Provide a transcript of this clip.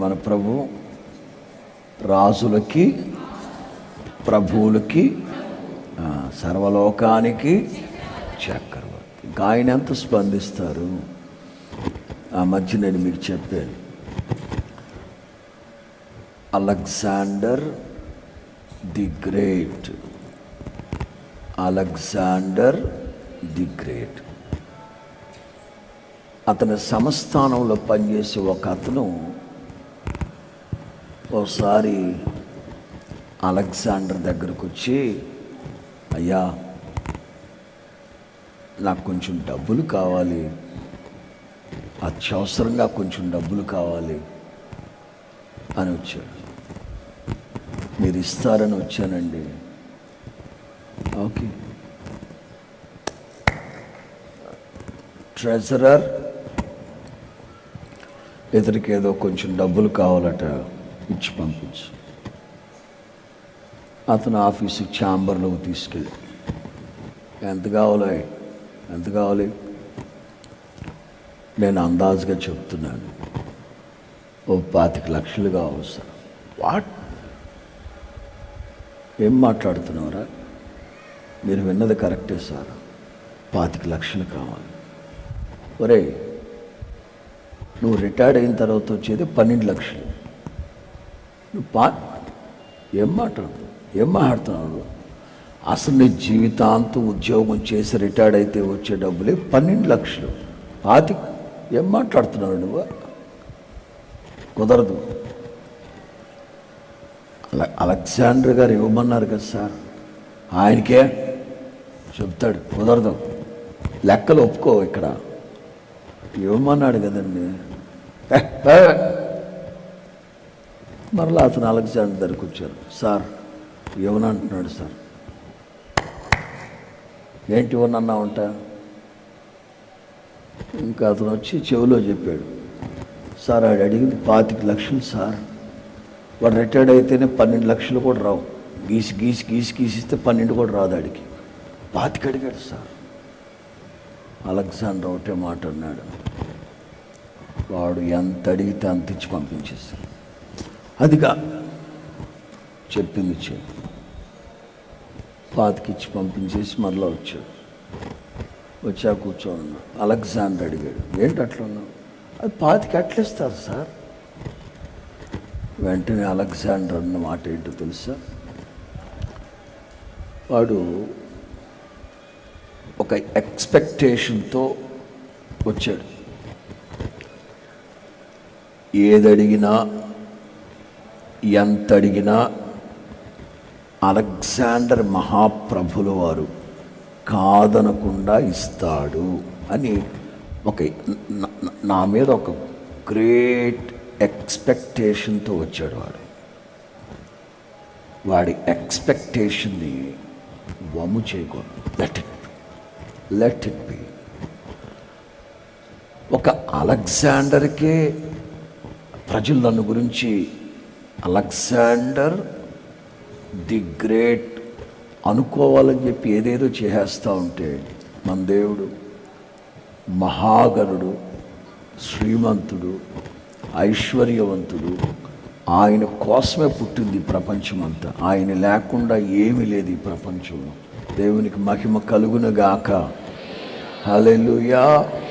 మన ప్రభు రాజులకి ప్రభువులకి ఆ, సర్వలోకానికి చక్రవర్తి ఇంకా ఆయన ఎంత స్పందిస్తారు ఆ మధ్య నేను మీకు చెప్పాను Alexander the great Alexander the great అతని సంస్థానంలో పనిచేసే ఒక అతను ఓసారి అలెగ్జాండర్ దగ్గరకు వచ్చి అయ్యా నాకు కొంచెం డబ్బులు కావాలి అత్యవసరంగా కొంచెం డబ్బులు కావాలి అని వచ్చాడు మీరు ఇస్తారని వచ్చానండి ఓకే ట్రెజరర్ ఇతనికి ఏదో కొంచెం డబ్బులు కావాలట ఇచ్చి పంపించు అతను ఆఫీసు ఛాంబర్లోకి తీసుకెళ్ళి ఎంత కావాలి ఎంత కావాలి నేను అందాజుగా చెప్తున్నాను ఓ పాతిక లక్షలు కావాలి సార్ వాట్ ఏం మాట్లాడుతున్నావురా మీరు విన్నది కరెక్టే సార్ పాతిక లక్షలు కావాలి ఒరే నువ్వు రిటైర్డ్ అయిన తర్వాత వచ్చేది పన్నెండు లక్షలు నువ్వు పా ఏం మాట్లాడు ఏం మాట్లాడుతున్నావు అసలు నీ జీవితాంతం ఉద్యోగం చేసి రిటైర్డ్ అయితే వచ్చే డబ్బులే పన్నెండు లక్షలు పాతి ఏం మాట్లాడుతున్నావు నువ్వు కుదరదు అల అలెగ్జాండర్ గారు ఇవ్వమన్నారు కదా సార్ ఆయనకే చెప్తాడు కుదరదు లెక్కలు ఒప్పుకో ఇక్కడ ఇవ్వమన్నాడు కదండి ఏ, ఏ. మరలా అతను అలెగ్జాండర్ దగ్గరికి వచ్చారు సార్ ఇవ్వనంటున్నాడు సార్ ఏంటి ఇవ్వనన్నా ఉంటా ఇంకా అతను వచ్చి చెవిలో చెప్పాడు సార్ ఆడు అడిగింది పాతిక లక్షలు సార్ వాడు రిటైర్డ్ అయితేనే పన్నెండు లక్షలు కూడా రావు గీసి గీసి గీసి గీసిస్తే పన్నెండు కూడా రాదు ఆడికి పాతిక అడిగాడు సార్ అలెగ్జాండర్ ఒకటే మాట అన్నాడు వాడు ఎంత అడిగితే అంత ఇచ్చి పంపించేస్తాడు అదిగా చెప్పింది చెప్పు పాతికిచ్చి పంపించేసి మరలా వచ్చాడు వచ్చా కూర్చొని ఉన్నాడు అలెగ్జాండర్ అడిగాడు ఏంటి అట్లా ఉన్నావు అది పాతికి అట్లేస్తారు సార్ వెంటనే అలెగ్జాండర్ అన్న మాట ఏంటో తెలుసా వాడు ఒక ఎక్స్పెక్టేషన్తో వచ్చాడు ఏదడిగినా ఎంత అడిగినా అలెగ్జాండర్ మహాప్రభుల వారు కాదనకుండా ఇస్తాడు అని ఒక న- న- నా మీద ఒక గ్రేట్ ఎక్స్పెక్టేషన్తో వచ్చాడు వాడు వాడి ఎక్స్పెక్టేషన్ని వమ్ము చేయకూడదు let it let it be ఒక అలెగ్జాండర్కే ప్రజలు నన్ను గురించి అలెగ్జాండర్ ది గ్రేట్ అనుకోవాలని చెప్పి ఏదేదో చేసేస్తూ ఉంటే మన దేవుడు మహాగణుడు శ్రీమంతుడు ఐశ్వర్యవంతుడు ఆయన కోసమే పుట్టింది ఈ ప్రపంచమంతా ఆయన లేకుండా ఏమీ లేదు ఈ ప్రపంచంలో దేవునికి మహిమ కలుగునుగాక హల్లెలూయా